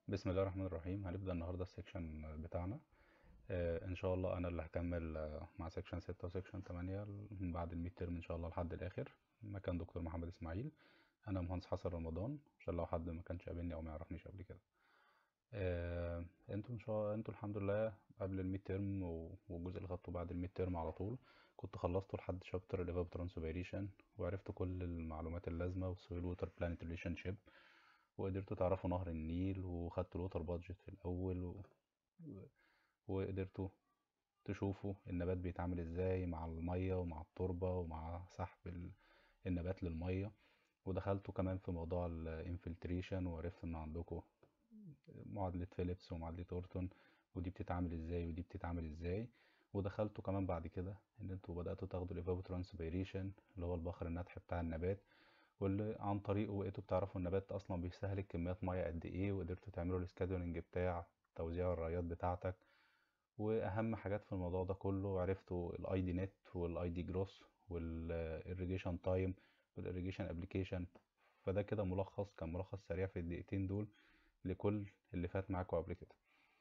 بسم الله الرحمن الرحيم هنبدأ النهاردة السكشن بتاعنا آه، ان شاء الله انا اللي هكمل آه، مع سكشن 6 وسكشن 8 من بعد الميد ترم ان شاء الله لحد الاخر مكان دكتور محمد اسماعيل انا مهندس حسن رمضان عشان لو حد ما كانش قابلني او ما يعرفنيش قبل كده آه، انتوا ان شاء انتوا الحمد لله قبل الميد ترم والجزء اللي خدته بعد الميد ترم على طول كنت خلصته لحد شابتر الايفاب ترانسفيريشن وعرفت كل المعلومات اللازمه والسويل ووتر بلانت ريليشن شيب وقدرتوا تعرفوا نهر النيل وخدتوا الوتر بادجت في الاول و... وقدرتوا تشوفوا النبات بيتعامل ازاي مع المية ومع التربة ومع سحب ال- النبات للمية ودخلتوا كمان في موضوع الانفلتريشن وعرفت ان عندكم معادلة فيليبس ومعادلة اورتون ودي بتتعامل ازاي ودي بتتعامل ازاي ودخلتوا كمان بعد كده ان انتوا بدأتوا تاخدوا الايفابوترانسبيريشن اللي هو البخر الناتح بتاع النبات واللي عن طريقه بقيتوا بتعرفوا النبات اصلا بيستهلك كميات ميه قد ايه وقدرتوا تعملوا السكادولينج بتاع توزيع الريات بتاعتك واهم حاجات في الموضوع ده كله عرفتوا الاي دي نت والاي دي جروس والirrigation تايم والirrigation ابلكيشن فده كده ملخص كان ملخص سريع في الدقيقتين دول لكل اللي فات معاكم قبل كده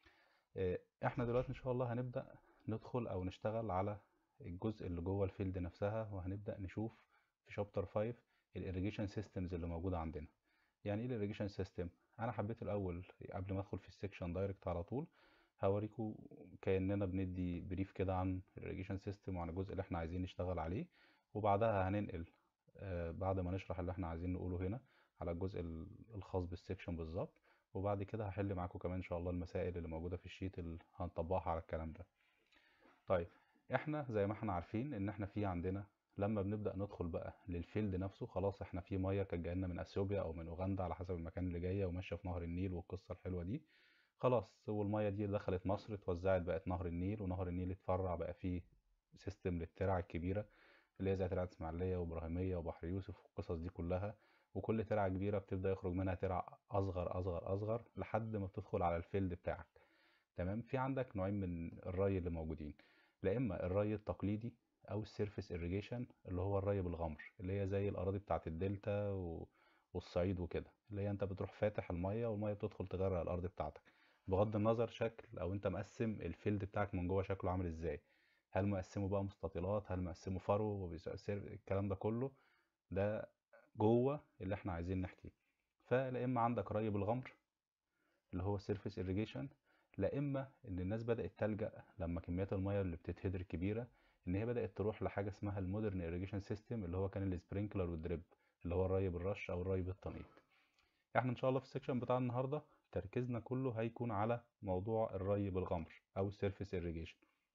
آه، احنا دلوقتي ان شاء الله هنبدأ ندخل او نشتغل على الجزء اللي جوه الفيلد نفسها وهنبدأ نشوف في شابتر 5 الirrigation systems اللي موجودة عندنا يعني ايه الirrigation system انا حبيت الاول قبل ما ادخل في السكشن دايركت على طول هوريكم كأننا بندي بريف كده عن الirrigation system وعن الجزء اللي احنا عايزين نشتغل عليه وبعدها هننقل آه، بعد ما نشرح اللي احنا عايزين نقوله هنا على الجزء ال- الخاص بالسكشن بالظبط وبعد كده هحل معاكم كمان ان شاء الله المسائل اللي موجودة في الشيت اللي هنطبقها على الكلام ده طيب احنا زي ما احنا عارفين ان احنا في عندنا لما بنبدأ ندخل بقى للفيلد نفسه خلاص احنا في ميه كانت جايه لنا من اثيوبيا او من اوغندا على حسب المكان اللي جايه وماشيه في نهر النيل والقصه الحلوه دي خلاص والميه دي دخلت مصر اتوزعت بقت نهر النيل ونهر النيل اتفرع بقى فيه سيستم للترع الكبيره اللي هي زي ترعه اسماعيليه وابراهيميه وبحر يوسف والقصص دي كلها وكل ترعه كبيره بتبدأ يخرج منها ترع اصغر اصغر اصغر لحد ما بتدخل على الفيلد بتاعك تمام في عندك نوعين من الري اللي موجودين لا اما الري التقليدي او السيرفيس irrigation اللي هو الري بالغمر اللي هي زي الاراضي بتاعه الدلتا و... والصعيد وكده اللي هي انت بتروح فاتح الميه والميه بتدخل تغرق الارض بتاعتك بغض النظر شكل او انت مقسم الفيلد بتاعك من جوه شكله عامل ازاي هل مقسمه بقى مستطيلات هل مقسمه فرو وبيصير الكلام ده كله ده جوه اللي احنا عايزين نحكيه فلا اما عندك ري بالغمر اللي هو السيرفيس irrigation لا اما ان الناس بدأت تلجأ لما كميات المياه اللي بتتهدر كبيرة ان هي بدأت تروح لحاجة اسمها المودرن irrigation سيستم اللي هو كان السبرينكلر والدريب اللي هو الري بالرش او الري بالتنقيط احنا ان شاء الله في السكشن بتاع النهارده تركيزنا كله هيكون على موضوع الري بالغمر او السيرفيس irrigation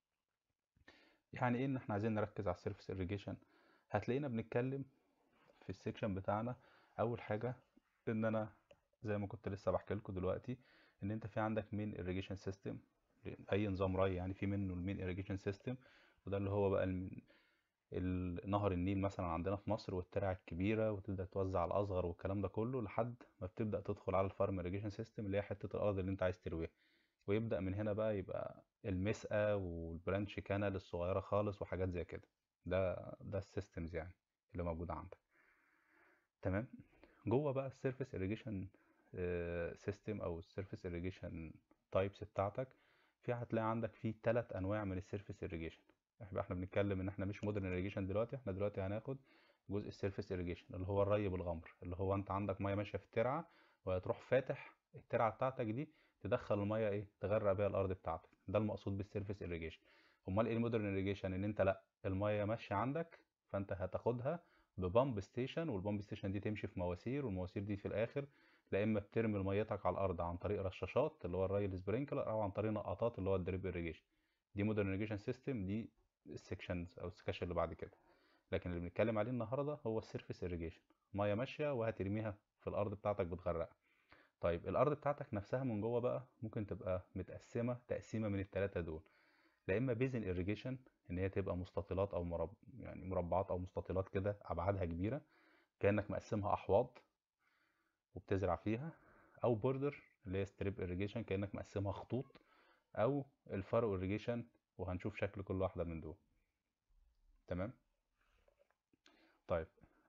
يعني ايه ان احنا عايزين نركز على السيرفيس irrigation هتلاقينا بنتكلم في السكشن بتاعنا اول حاجة ان انا زي ما كنت لسه بحكي لكم دلوقتي ان انت في عندك مين irrigation سيستم اي نظام ري يعني في منه المين irrigation سيستم وده اللي هو بقى الم- ال- نهر النيل مثلا عندنا في مصر والترع الكبيره وتبدا توزع على الاصغر والكلام ده كله لحد ما بتبدا تدخل على الفارم irrigation سيستم اللي هي حته الارض اللي انت عايز ترويها ويبدا من هنا بقى يبقى المسقى والبرانش كانال الصغيره خالص وحاجات زي كده ده ده السيستمز يعني اللي موجوده عندك تمام جوه بقى السيرفيس irrigation سيستم او السيرفيس irrigation تايبس بتاعتك في هتلاقي عندك في ثلاث انواع من السيرفيس irrigation احنا احنا بنتكلم ان احنا مش مودرن irrigation دلوقتي احنا دلوقتي هناخد جزء السيرفيس irrigation اللي هو الري بالغمر اللي هو انت عندك ميه ماشيه في الترعه وهتروح فاتح الترعه بتاعتك دي تدخل الميه ايه تغرق بيها الارض بتاعتك ده المقصود بالسيرفيس irrigation امال ايه المودرن irrigation ان انت لا الميه ماشيه عندك فانت هتاخدها ببامب ستيشن والبامب ستيشن دي تمشي في مواسير والمواسير دي في الاخر لا اما بترمي ميتك على الارض عن طريق رشاشات اللي هو الري السبرينكلر او عن طريق نقطات اللي هو الدريب irrigation دي مودرن irrigation سيستم دي السكشنز او السكاشن اللي بعد كده لكن اللي بنتكلم عليه النهارده هو السيرفيس irrigation ميه ماشيه وهترميها في الارض بتاعتك بتغرقها طيب الارض بتاعتك نفسها من جوه بقى ممكن تبقى متقسمه تقسيمه من الثلاثه دول لا اما بيزن irrigation ان هي تبقى مستطيلات او مرب... يعني مربعات او مستطيلات كده ابعادها كبيره كانك مقسمها احواض وبتزرع فيها او بوردر اللي هي ستريب irrigation كانك مقسمها خطوط او الفارو irrigation وهنشوف شكل كل واحده من دول تمام طيب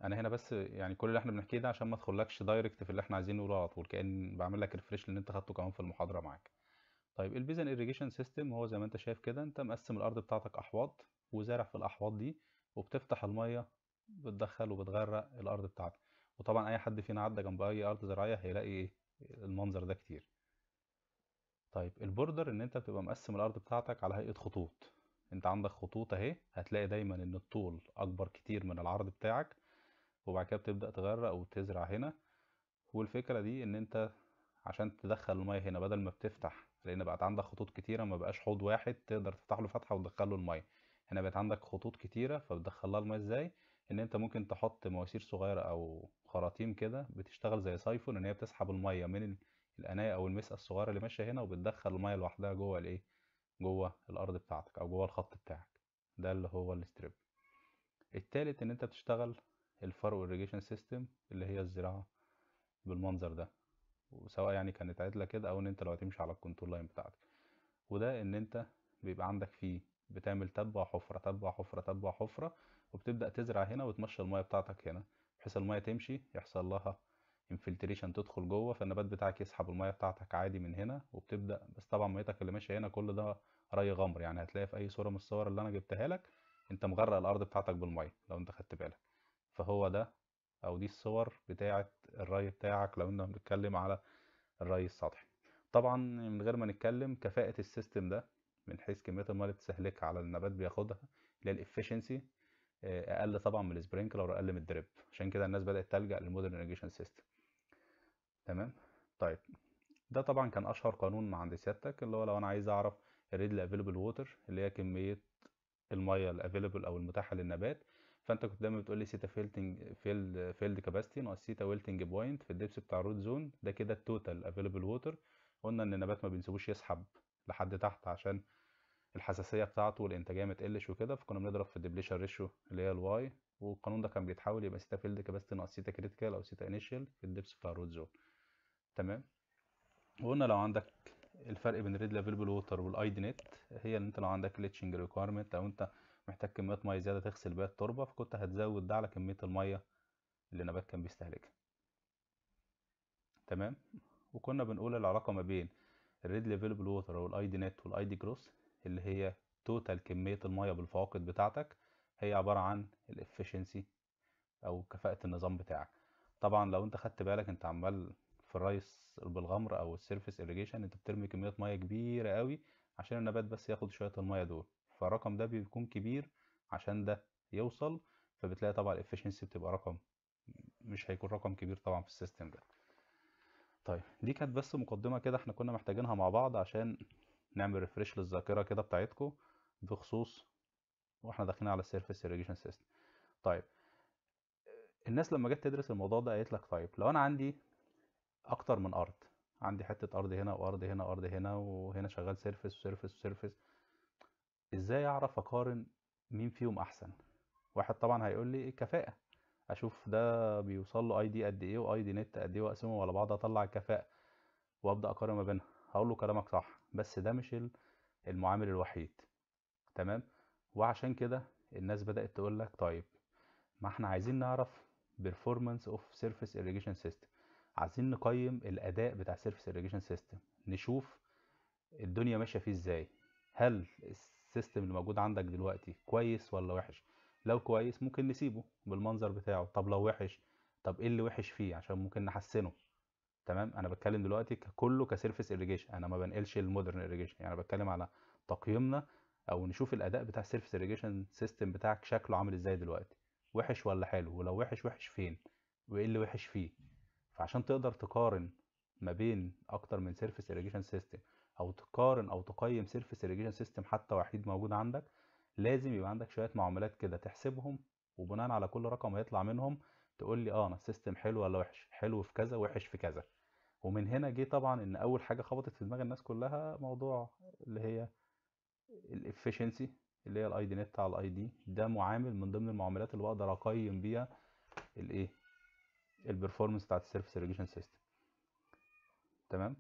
انا هنا بس يعني كل اللي احنا بنحكيه ده عشان ما ادخلكش دايركت في اللي احنا عايزين نقوله على طول كأن بعمل لك ريفريش لان انت خدته كمان في المحاضرة معاك طيب البيزن irrigation سيستم هو زي ما انت شايف كده انت مقسم الارض بتاعتك احواض وزارع في الاحواض دي وبتفتح المية بتدخل وبتغرق الارض بتاعتك وطبعا اي حد فينا عدى جنب اي ارض زراعية هيلاقي ايه المنظر ده كتير طيب البوردر ان انت بتبقى مقسم الارض بتاعتك على هيئة خطوط انت عندك خطوط اهي هتلاقي دايما ان الطول اكبر كتير من العرض بتاعك وبعد كده بتبدأ تغرق وتزرع هنا والفكرة دي ان انت عشان تدخل المية هنا بدل ما بتفتح لان بقت عندك خطوط كتيرة ما بقاش حوض واحد تقدر تفتح له فتحة وتدخل له المية هنا بقت عندك خطوط كتيرة فبتدخل لها المية ازاي ان انت ممكن تحط مواسير صغيرة او خراطيم كده بتشتغل زي سايفون ان هي بتسحب المية من ال- القناية او المسقى الصغيرة اللي ماشية هنا وبتدخل المية لوحدها جوه الايه جوه الارض بتاعتك او جوه الخط بتاعك ده اللي هو الستريب التالت ان انت بتشتغل الفارو irrigation سيستم اللي هي الزراعة بالمنظر ده وسواء يعني كانت عدلة كده او ان انت لو هتمشي على الكونتور لاين بتاعتك وده ان انت بيبقى عندك فيه بتعمل تبع حفرة تبع حفرة تبع حفرة وبتبدأ تزرع هنا وتمشي المية بتاعتك هنا بحيث المية تمشي يحصل لها انفلتريشن تدخل جوه فالنبات بتاعك يسحب المية بتاعتك عادي من هنا وبتبدأ بس طبعا ميتك اللي ماشية هنا كل ده ري غمر يعني هتلاقي في اي صورة من الصور اللي انا جبتها لك انت مغرق الارض بتاعتك بالمية لو انت خدت بالك فهو ده او دي الصور بتاعة الري بتاعك لو انت بنتكلم على الري السطحي طبعا من غير ما نتكلم كفاءة السيستم ده من حيث كمية المية اللي بتستهلكها على النبات بياخدها اللي هي الافشنسي اقل طبعا من السبرينكلر اقل من الدريب عشان كده الناس بدأت تلجأ للمودرن irrigation سيستم تمام طيب ده طبعا كان اشهر قانون عند سيادتك اللي هو لو انا عايز اعرف الريدلي افيلبل ووتر اللي هي كمية المية الافيلبل او المتاحة للنبات فانت كنت دايما بتقول لي سيتا فيلتنج فيلد فيلد كاباسيتي ناقص سيتا ويلتنج بوينت في الدبس بتاع الروت زون ده كده التوتال افيلبل ووتر قلنا ان النبات ما بنسيبوش يسحب لحد تحت عشان الحساسيه بتاعته والانتاجيه ما تقلش وكده فكنا بنضرب في الدبليشن ريشيو اللي هي الواي والقانون ده كان بيتحول يبقى سيتا فيلد كاباسيتي ناقص سيتا كريتيكال او سيتا انيشال في الدبس بتاع الروت زون تمام وقلنا لو عندك الفرق بين الريد افيلبل ووتر والاي دي نت هي ان انت لو عندك ليتشنج ريكويرمنت او انت محتاج كمية مية زيادة تغسل بيها التربة فكنت هتزود ده على كمية المية اللي النبات كان بيستهلكها تمام وكنا بنقول العلاقة ما بين الريد افيلبل ووتر والاي دي نت والاي دي جروس اللي هي توتال كمية المية بالفواقد بتاعتك هي عبارة عن الافشنسي او كفاءة النظام بتاعك طبعا لو انت خدت بالك انت عمال في الريس بالغمر او السيرفيس irrigation انت بترمي كمية مية كبيرة قوي عشان النبات بس ياخد شوية المية دول فالرقم ده بيكون كبير عشان ده يوصل فبتلاقي طبعا الافشنسي بتبقى رقم مش هيكون رقم كبير طبعا في السيستم ده طيب دي كانت بس مقدمة كده احنا كنا محتاجينها مع بعض عشان نعمل ريفريش للذاكرة كده بتاعتكم بخصوص واحنا داخلين على السيرفيس irrigation سيستم طيب الناس لما جت تدرس الموضوع ده قالت لك طيب لو انا عندي اكتر من ارض عندي حتة ارض هنا وارض هنا وارض هنا وهنا شغال سيرفيس وسيرفيس وسيرفيس ازاي اعرف اقارن مين فيهم احسن واحد طبعا هيقول لي الكفاءة اشوف ده بيوصل له اي دي قد ايه واي دي نت قد ايه واقسمهم على بعض اطلع الكفاءة وابدا اقارن ما بينها هقول له كلامك صح بس ده مش المعامل الوحيد تمام وعشان كده الناس بدأت تقول لك طيب ما احنا عايزين نعرف performance of surface irrigation system عايزين نقيم الاداء بتاع surface irrigation system نشوف الدنيا ماشيه فيه ازاي هل السيستم اللي موجود عندك دلوقتي كويس ولا وحش لو كويس ممكن نسيبه بالمنظر بتاعه طب لو وحش طب ايه اللي وحش فيه عشان ممكن نحسنه تمام انا بتكلم دلوقتي كله كسيرفيس irrigation انا ما بنقلش المودرن irrigation يعني بتكلم على تقييمنا او نشوف الاداء بتاع السيرفيس irrigation سيستم بتاعك شكله عامل ازاي دلوقتي وحش ولا حلو ولو وحش وحش فين وايه اللي وحش فيه فعشان تقدر تقارن ما بين اكتر من سيرفيس irrigation سيستم او تقارن او تقيم سيرفيس irrigation سيستم حتى وحيد موجود عندك لازم يبقى عندك شويه معاملات كده تحسبهم وبناء على كل رقم هيطلع منهم تقول لي اه انا السيستم حلو ولا وحش حلو في كذا وحش في كذا ومن هنا جه طبعا ان اول حاجه خبطت في دماغ الناس كلها موضوع اللي هي الافشنسي اللي هي الاي دي نت على الاي دي ده معامل من ضمن المعاملات اللي بقدر اقيم بيها الايه البرفورمانس بتاعت السيرفيس irrigation سيستم تمام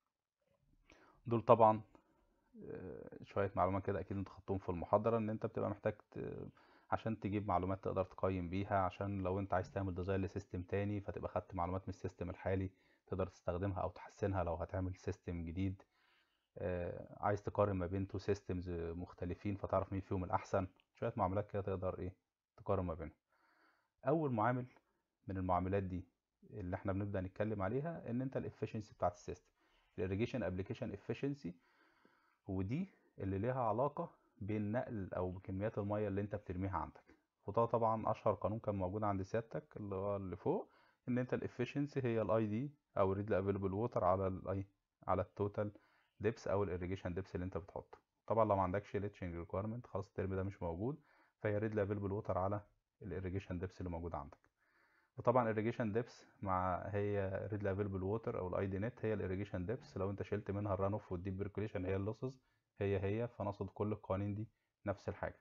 دول طبعا شويه معلومات كده اكيد انت خدتهم في المحاضره ان انت بتبقى محتاج ت... عشان تجيب معلومات تقدر تقيم بيها عشان لو انت عايز تعمل ديزاين لسيستم تاني فتبقى خدت معلومات من السيستم الحالي تقدر تستخدمها او تحسنها لو هتعمل سيستم جديد آه، عايز تقارن ما بين تو سيستمز مختلفين فتعرف مين فيهم الاحسن شويه معاملات كده تقدر ايه تقارن ما بينهم اول معامل من المعاملات دي اللي احنا بنبدا نتكلم عليها ان انت الافشنسي بتاعت السيستم الاريجيشن ابلكيشن افشنسي ودي اللي ليها علاقه بين نقل او بكميات الميه اللي انت بترميها عندك وده طبعا اشهر قانون كان موجود عند سيادتك اللي هو اللي فوق ان انت الافشنسي هي الاي دي او ريدلي افيلبل ووتر على الاي على التوتال ديبس او الاريجيشن ديبس اللي انت بتحطه طبعا لو ما عندكش ليتشنج ريكويرمنت خلاص الترم ده مش موجود فهي ريدلي افيلبل ووتر على الاريجيشن ديبس اللي موجود عندك وطبعا الاريجيشن ديبس مع هي ريدلي افيلبل ووتر او الاي دي نت هي الاريجيشن ديبس لو انت شلت منها الران اوف والديب بيركوليشن هي اللوسز هي هي فنقصد كل القوانين دي نفس الحاجه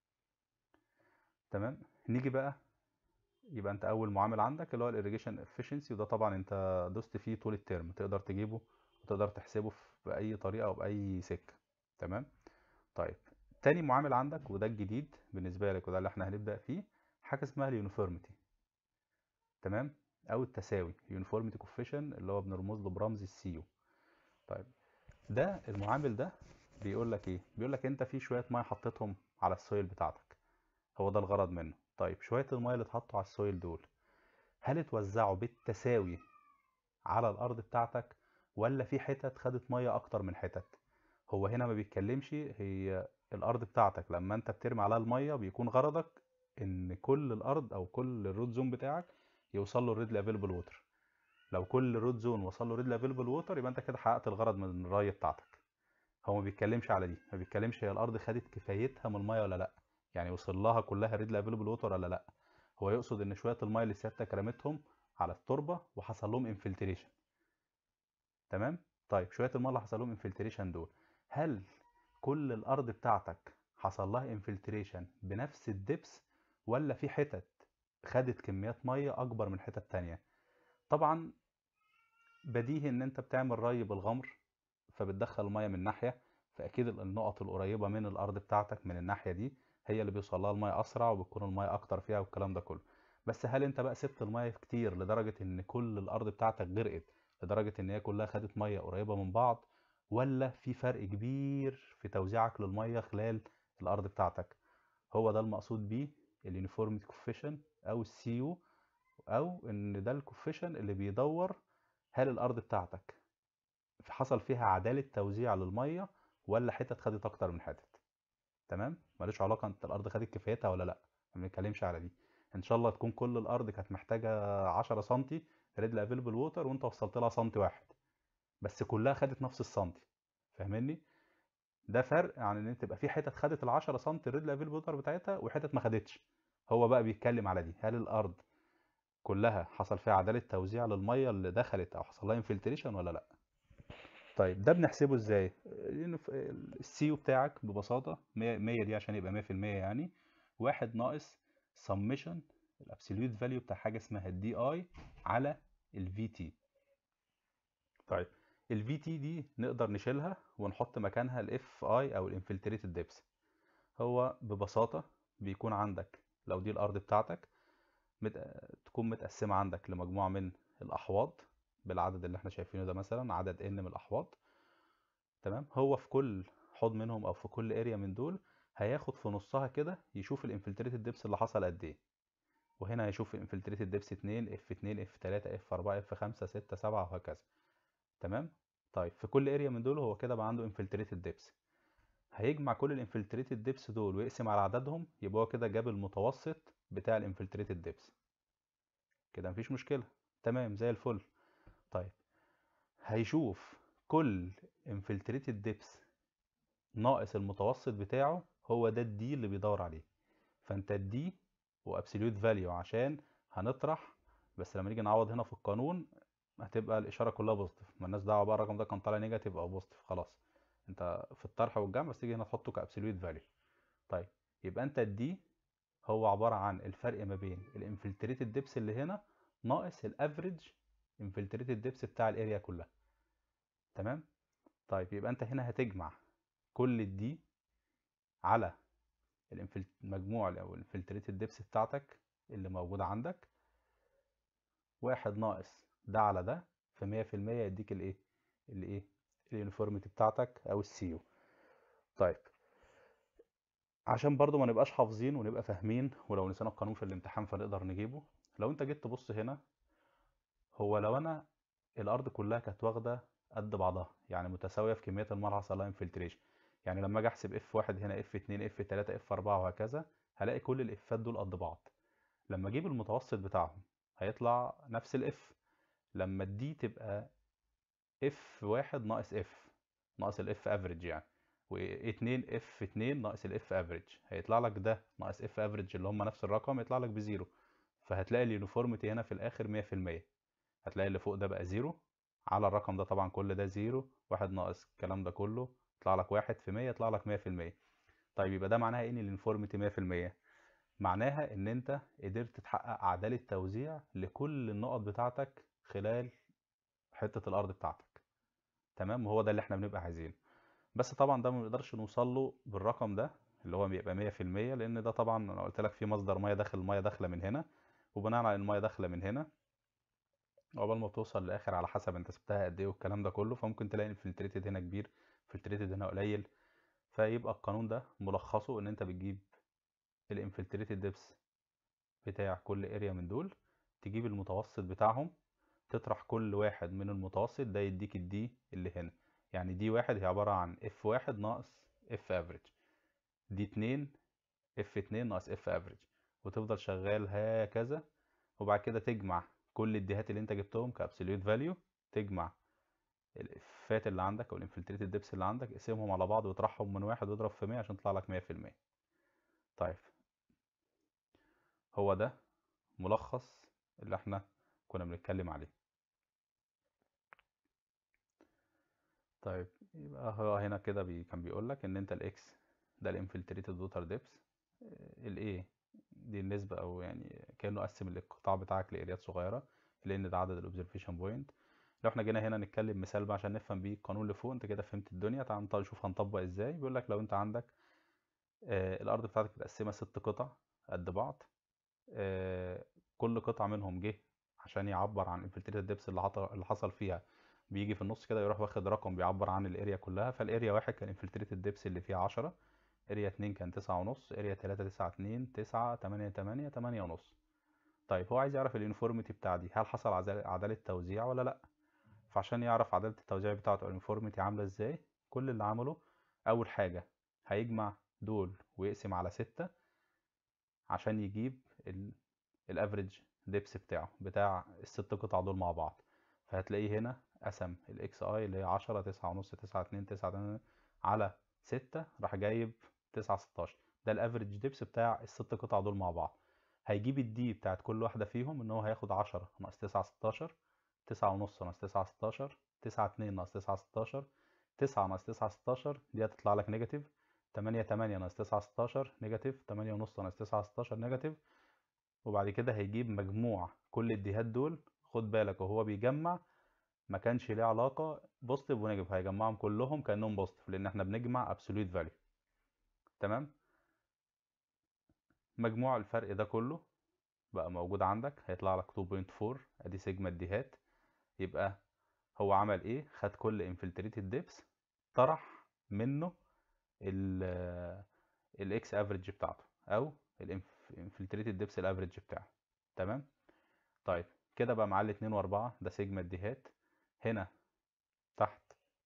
تمام نيجي بقى يبقى انت اول معامل عندك اللي هو الاريجيشن افشنسي وده طبعا انت دوست فيه طول الترم تقدر تجيبه وتقدر تحسبه في باي طريقه او باي سكه تمام طيب تاني معامل عندك وده الجديد بالنسبه لك وده اللي احنا هنبدا فيه حاجه اسمها اليونيفورميتي تمام او التساوي يونيفورميتي كوفيشن اللي هو بنرمز له برمز السيو طيب ده المعامل ده بيقول لك ايه بيقول لك انت في شويه ميه حطيتهم على السويل بتاعتك هو ده الغرض منه طيب شويه الميه اللي اتحطوا على السويل دول هل اتوزعوا بالتساوي على الارض بتاعتك ولا في حتت خدت ميه اكتر من حتت هو هنا ما بيتكلمش هي الارض بتاعتك لما انت بترمي عليها الميه بيكون غرضك ان كل الارض او كل الروت زون بتاعك يوصل له الريدلي افيلبل ووتر لو كل روت زون وصل له ريدلي افيلبل ووتر يبقى انت كده حققت الغرض من الري بتاعتك هو ما بيتكلمش على دي ما بيتكلمش هي الارض خدت كفايتها من الميه ولا لا يعني وصل لها كلها ريدلي افيلبل ووتر ولا لا هو يقصد ان شويه الميه اللي سيادتك رميتهم على التربه وحصل لهم انفلتريشن تمام طيب شويه الميه اللي حصل لهم انفلتريشن دول هل كل الارض بتاعتك حصل لها انفلتريشن بنفس الدبس ولا في حتت خدت كميات ميه اكبر من حتت تانية طبعا بديهي ان انت بتعمل ري بالغمر فبتدخل الميه من ناحيه فاكيد النقط القريبه من الارض بتاعتك من الناحيه دي هي اللي بيوصل لها الميه اسرع وبتكون الميه اكتر فيها والكلام ده كله بس هل انت بقى سبت الميه كتير لدرجه ان كل الارض بتاعتك غرقت لدرجه ان هي كلها خدت ميه قريبه من بعض ولا في فرق كبير في توزيعك للميه خلال الارض بتاعتك هو ده المقصود بيه اليونيفورميتي كوفيشن او السيو او ان ده الكوفيشن اللي بيدور هل الارض بتاعتك حصل فيها عدالة توزيع للمية ولا حتت خدت اكتر من حتت تمام ملوش علاقة انت الارض خدت كفايتها ولا لا ما بنتكلمش على دي ان شاء الله تكون كل الارض كانت محتاجة 10 سنتي ريدل افيلبل ووتر وانت وصلت لها سنتي واحد بس كلها خدت نفس السنتي فاهمني ده فرق عن ان انت تبقى في حتت خدت ال 10 سم الريدل افيلبل ووتر بتاعتها وحتت ما خدتش هو بقى بيتكلم على دي هل الارض كلها حصل فيها عدالة توزيع للمية اللي دخلت او حصل لها انفلتريشن ولا لا طيب ده بنحسبه ازاي السيو بتاعك ببساطة 100 دي عشان يبقى 100% يعني واحد ناقص سمشن الابسوليوت فاليو بتاع حاجة اسمها الدي اي على الفي تي طيب الفي تي دي نقدر نشيلها ونحط مكانها الاف اي او الانفلتريتد ديبس هو ببساطة بيكون عندك لو دي الارض بتاعتك مت... تكون متقسمة عندك لمجموعة من الاحواض بالعدد اللي احنا شايفينه ده مثلا عدد ان من الاحواض تمام هو في كل حوض منهم او في كل اريا من دول هياخد في نصها كده يشوف الانفلتريتد ديبس اللي حصل قد ايه وهنا هيشوف الانفلتريتد ديبس 2 اف 2 اف 3 اف 4 اف 5 6 7 وهكذا تمام طيب في كل اريا من دول هو كده بقى عنده انفلتريتد ديبس هيجمع كل الانفلتريتد ديبس دول ويقسم على عددهم يبقى هو كده جاب المتوسط بتاع الانفلتريتد ديبس كده مفيش مشكلة تمام زي الفل طيب هيشوف كل انفلتريتد ديبس ناقص المتوسط بتاعه هو ده الدي اللي بيدور عليه فانت الدي وابسوليوت فاليو عشان هنطرح بس لما نيجي نعوض هنا في القانون هتبقى الاشاره كلها بوزيتيف مالناش دعوه بقى الرقم ده كان طالع نيجاتيف او بوزيتيف خلاص انت في الطرح والجمع بس تيجي هنا تحطه كابسوليوت فاليو طيب يبقى انت الدي هو عباره عن الفرق ما بين الانفلتريتد ديبس اللي هنا ناقص الافريج انفلتريتد ديبس بتاع الاريا كلها تمام طيب يبقى انت هنا هتجمع كل الدي على المجموع او الانفلتريتد ديبس بتاعتك اللي موجودة عندك واحد ناقص ده على ده في مية في المية يديك الايه الايه اليونيفورميتي بتاعتك او السيو طيب عشان برضو ما نبقاش حافظين ونبقى فاهمين ولو نسينا القانون في الامتحان فنقدر نجيبه لو انت جيت تبص هنا هو لو انا الارض كلها كانت واخده قد بعضها يعني متساويه في كميه الميه اللي حصل لها انفلتريشن يعني لما اجي احسب اف 1 هنا اف 2 اف 3 اف 4 وهكذا هلاقي كل الافات دول قد بعض لما اجيب المتوسط بتاعهم هيطلع نفس الاف لما الدي تبقى اف 1 ناقص اف ناقص الاف افريج يعني و2 اف 2 ناقص الاف افريج هيطلع لك ده ناقص اف افريج اللي هم نفس الرقم يطلع لك بزيرو فهتلاقي اليونيفورميتي هنا في الاخر 100% هتلاقي اللي فوق ده بقى زيرو على الرقم ده طبعا كل ده زيرو واحد ناقص الكلام ده كله يطلع لك واحد في مية يطلع لك مية في المية طيب يبقى ده معناها ايه ان الانفورميتي مية في المية معناها ان انت قدرت تحقق عدالة توزيع لكل النقط بتاعتك خلال حتة الارض بتاعتك تمام وهو ده اللي احنا بنبقى عايزينه بس طبعا ده ما نقدرش نوصل له بالرقم ده اللي هو بيبقى مية في المية لان ده طبعا انا قلت لك في مصدر مية داخل المية داخلة من هنا وبناء على المية داخلة من هنا عقبال ما توصل للاخر على حسب انت سبتها قد ايه والكلام ده كله فممكن تلاقي الفلتريتد هنا كبير فلتريتد هنا قليل فيبقى القانون ده ملخصه ان انت بتجيب الانفلتريتد ديبس بتاع كل اريا من دول تجيب المتوسط بتاعهم تطرح كل واحد من المتوسط ده يديك الدي اللي هنا يعني دي واحد هي عبارة عن اف واحد ناقص اف افريج دي اتنين اف اتنين ناقص اف افريج وتفضل شغال هكذا وبعد كده تجمع كل الديهات اللي انت جبتهم كابسوليوت فاليو تجمع الافات اللي عندك او الانفلتريتد ديبس اللي عندك اقسمهم على بعض واطرحهم من واحد واضرب في 100 عشان يطلع لك 100% طيب هو ده ملخص اللي احنا كنا بنتكلم عليه طيب يبقى هو هنا كده بي كان بيقول لك ان انت الاكس ده الانفلتريتد ووتر ديبس الايه دي النسبة او يعني كأنه قسم القطاع بتاعك لاريات صغيرة لان ده عدد الاوبزرفيشن بوينت لو احنا جينا هنا نتكلم مثال بقى عشان نفهم بيه القانون اللي فوق انت كده فهمت الدنيا تعال نشوف هنطبق ازاي بيقول لك لو انت عندك آه الارض بتاعتك متقسمه ست قطع قد بعض آه كل قطعه منهم جه عشان يعبر عن انفلتريتد ديبس اللي, اللي حصل فيها بيجي في النص كده يروح واخد رقم بيعبر عن الاريا كلها فالاريا واحد كان انفلتريتد ديبس اللي فيها عشرة اريا اتنين كان تسعة ونص اريا تلاتة تسعة اتنين تسعة تمانية تمانية تمانية ونص طيب هو عايز يعرف اليونيفورميتي بتاع دي هل حصل عدالة توزيع ولا لأ فعشان يعرف عدالة التوزيع بتاعته الانفورميتي عاملة ازاي كل اللي عمله اول حاجة هيجمع دول ويقسم على ستة عشان يجيب الافريج ديبس بتاعه بتاع الست قطع دول مع بعض فهتلاقيه هنا قسم الاكس اي اللي هي عشرة تسعة ونص تسعة اتنين تسعة على ستة راح جايب تسعة ستاشر ده الافريج ديبس بتاع الست قطع دول مع بعض هيجيب الدي بتاعت كل واحدة فيهم ان هو هياخد عشرة ناقص تسعة ستاشر تسعة ونص ناقص تسعة ستاشر تسعة اتنين ناقص تسعة ستاشر تسعة ناقص تسعة ستاشر دي هتطلع لك نيجاتيف تمانية تمانية ناقص تسعة ستاشر نيجاتيف تمانية ونص ناقص تسعة ستاشر نيجاتيف وبعد كده هيجيب مجموع كل الديهات دول خد بالك وهو بيجمع ما كانش ليه علاقة بوزيتيف ونيجاتيف هيجمعهم كلهم كأنهم بوزيتيف لأن احنا بنجمع ابسوليوت فاليو تمام مجموع الفرق ده كله بقى موجود عندك هيطلع لك 2.4 ادي سيجما الديهات يبقى هو عمل ايه خد كل انفلتريتد ديبس طرح منه الاكس افريج بتاعته او الانفلتريتد ديبس الافريج بتاعه تمام طيب كده بقى معاه الاتنين واربعة ده سيجما الديهات هنا تحت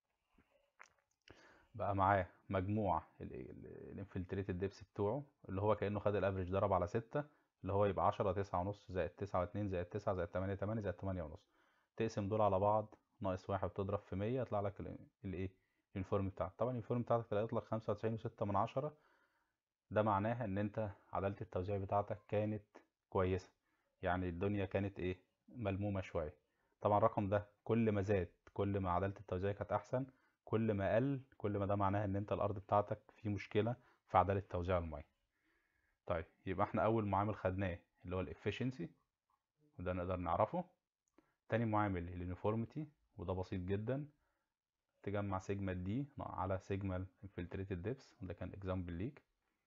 بقى معاه مجموع الانفلتريتد ديبس بتوعه اللي هو كأنه خد الافريج ضرب على ستة اللي هو يبقى عشرة تسعة ونص زائد تسعة واتنين زائد تسعة زائد تمانية تمانية زائد تمانية ونص تقسم دول على بعض ناقص واحد تضرب في مية يطلع لك الايه اليونيفورم بتاعك طبعا اليونيفورم بتاعتك طلعت لك خمسة وتسعين وستة من عشرة ده معناها ان انت عدالة التوزيع بتاعتك كانت كويسة يعني الدنيا كانت ايه ملمومة شوية طبعا الرقم ده كل ما زاد كل ما عدالة التوزيع كانت احسن كل ما قل كل ما ده معناها ان انت الارض بتاعتك في مشكلة في عدالة توزيع المية طيب يبقى احنا اول معامل خدناه اللي هو الافشنسي وده نقدر نعرفه تاني معامل اليونيفورميتي وده بسيط جدا تجمع سيجما دي على سيجما الانفلتريتد ديبس وده كان اكزامبل ليك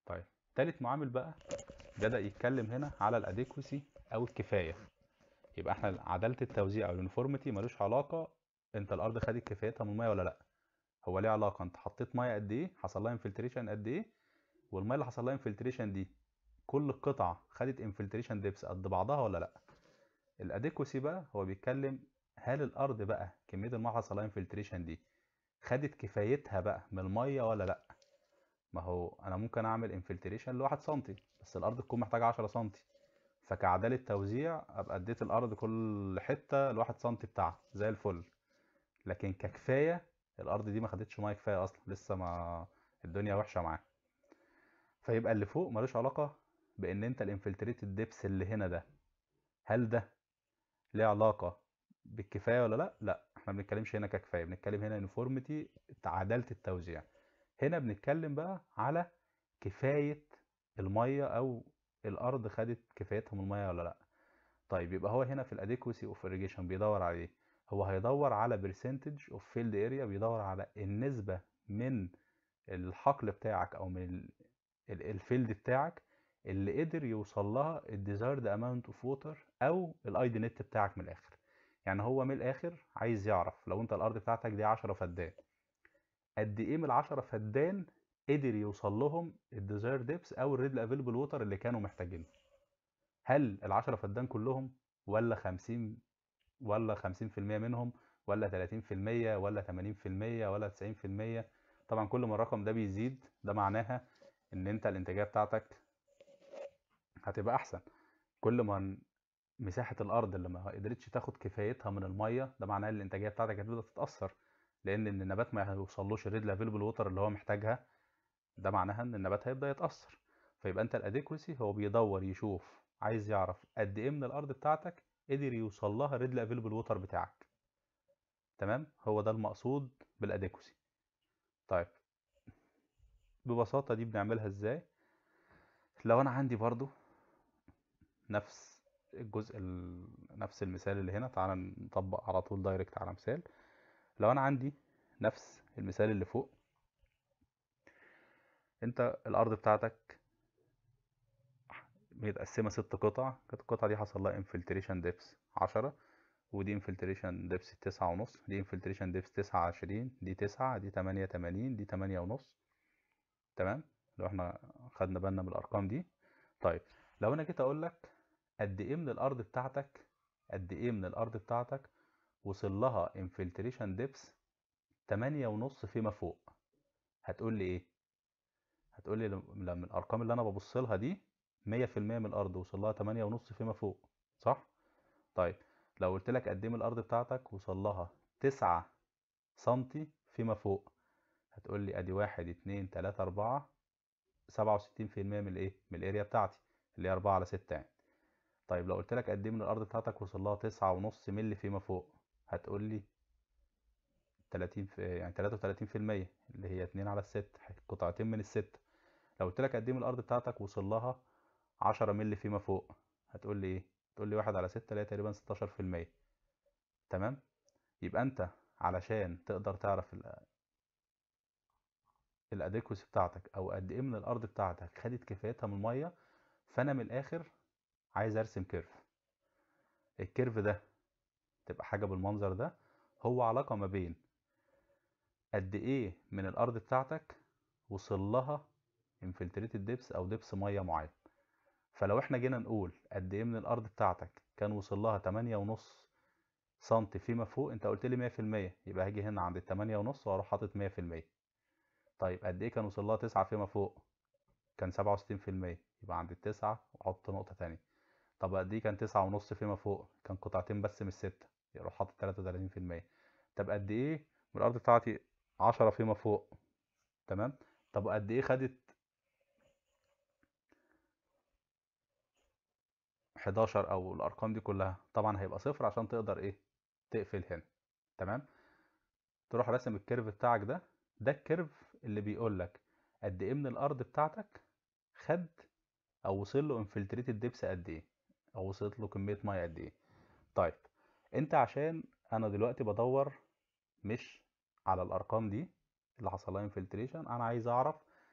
طيب تالت معامل بقى بدأ يتكلم هنا على الاديكوسي او الكفايه يبقى احنا عداله التوزيع او اليونيفورميتي ملوش علاقه انت الارض خدت كفايتها من الميه ولا لا هو ليه علاقه انت حطيت ميه قد ايه حصل لها انفلتريشن قد ايه والميه اللي حصل لها انفلتريشن دي كل قطعه خدت انفلتريشن ديبس قد بعضها ولا لا الاديكوسي بقى هو بيتكلم هل الارض بقى كميه الميه اللي حصل لها انفلتريشن دي خدت كفايتها بقى من الميه ولا لا ما هو انا ممكن اعمل انفلتريشن لواحد سنتي بس الارض تكون محتاجه 10 سنتي فكعدالة توزيع ابقى اديت الارض كل حته الواحد سنتي بتاعها زي الفل لكن ككفايه الارض دي ما خدتش ميه كفايه اصلا لسه ما الدنيا وحشه معاه فيبقى اللي فوق ملوش علاقه بان انت الانفلتريتد ديبس اللي هنا ده هل ده ليه علاقه بالكفايه ولا لا لا احنا ما بنتكلمش هنا ككفايه بنتكلم هنا يونيفورميتي عداله التوزيع هنا بنتكلم بقى على كفايه الميه او الارض خدت كفايتها من الميه ولا لا طيب يبقى هو هنا في الاديكوسي اوف irrigation بيدور على ايه هو هيدور على برسنتج اوف فيلد اريا بيدور على النسبه من الحقل بتاعك او من الفيلد بتاعك اللي قدر يوصل لها الديزايرد اماونت اوف ووتر او الاي دي نت بتاعك من الاخر يعني هو من الاخر عايز يعرف لو انت الارض بتاعتك دي 10 فدان قد ايه من ال 10 فدان قدر يوصل لهم الديزاير ديبس او الريد افيلبل ووتر اللي كانوا محتاجينه هل ال 10 فدان كلهم ولا 50 ولا 50% منهم ولا 30% ولا 80% ولا 90% طبعا كل ما الرقم ده بيزيد ده معناها ان انت الانتاجيه بتاعتك هتبقى احسن كل ما مساحه الارض اللي ما قدرتش تاخد كفايتها من الميه ده معناه ان الانتاجيه بتاعتك هتبدا تتاثر لان ان النبات ما هيوصلوش الريد افيلبل ووتر اللي هو محتاجها ده معناها ان النبات هيبدا يتاثر فيبقى انت الاديكوسي هو بيدور يشوف عايز يعرف قد ايه من الارض بتاعتك قدر يوصل لها الريد افيلبل ووتر بتاعك تمام هو ده المقصود بالاديكوسي طيب ببساطه دي بنعملها ازاي لو انا عندي برضو نفس الجزء نفس المثال اللي هنا تعالى نطبق على طول دايركت على مثال لو انا عندي نفس المثال اللي فوق انت الارض بتاعتك متقسمه ست قطع كانت القطعه دي حصل لها انفلتريشن ديبس عشرة ودي انفلتريشن ديبس تسعة ونص دي انفلتريشن ديبس تسعة عشرين دي تسعة دي تمانية تمانين دي تمانية ونص تمام لو احنا خدنا بالنا من الارقام دي طيب لو انا جيت اقول لك قد ايه من الارض بتاعتك قد ايه من الارض بتاعتك وصل لها انفلتريشن ديبس تمانية ونص فيما فوق هتقول لي ايه هتقول لي لما الارقام اللي انا ببص لها دي مية في المية من الارض وصل لها تمانية ونص فيما فوق صح طيب لو قلت لك قد ايه من الارض بتاعتك وصل لها تسعة سنتي فيما فوق هتقول لي ادي واحد اتنين تلاتة اربعة سبعة وستين في المية من الايه من الاريا بتاعتي اللي هي اربعة على ستة يعني طيب لو قلت لك قد ايه من الارض بتاعتك وصل لها تسعة ونص ملي فيما فوق هتقول لي تلاتين في يعني تلاتة وتلاتين في المية اللي هي اتنين على الست قطعتين من الست لو قلت لك قد ايه من الارض بتاعتك وصل لها عشرة ملي فيما فوق هتقول لي ايه تقول لي واحد على ستة اللي هي تقريبا ستاشر في المية تمام يبقى انت علشان تقدر تعرف الاديكوسي بتاعتك او قد ايه من الارض بتاعتك خدت كفايتها من الميه فانا من الاخر عايز ارسم كيرف الكيرف ده تبقى حاجه بالمنظر ده هو علاقه ما بين قد ايه من الارض بتاعتك وصل لها انفلتريتد ديبس او ديبس ميه معين فلو احنا جينا نقول قد ايه من الارض بتاعتك كان وصل لها تمانية ونص سنتي فيما فوق انت قلت لي مية في المية يبقى هاجي هنا عند التمانية ونص واروح حاطط مية في المية طيب قد ايه كان وصل لها تسعة فيما فوق كان سبعة وستين في المية يبقى عند التسعة واحط نقطة تانية طب قد ايه كان تسعة ونص فيما فوق كان قطعتين بس من الستة يروح حاطط تلاتة وتلاتين في المية طب قد ايه من الارض بتاعتي عشرة فيما فوق تمام طب قد ايه خدت 11 او الارقام دي كلها طبعا هيبقى صفر عشان تقدر ايه تقفل هنا تمام تروح راسم الكيرف بتاعك ده ده الكيرف اللي بيقول لك قد ايه من الارض بتاعتك خد او وصل له انفلتريتد ديبس قد ايه او وصلت له كميه ميه قد ايه طيب انت عشان انا دلوقتي بدور مش على الارقام دي اللي حصل لها انفلتريشن انا عايز اعرف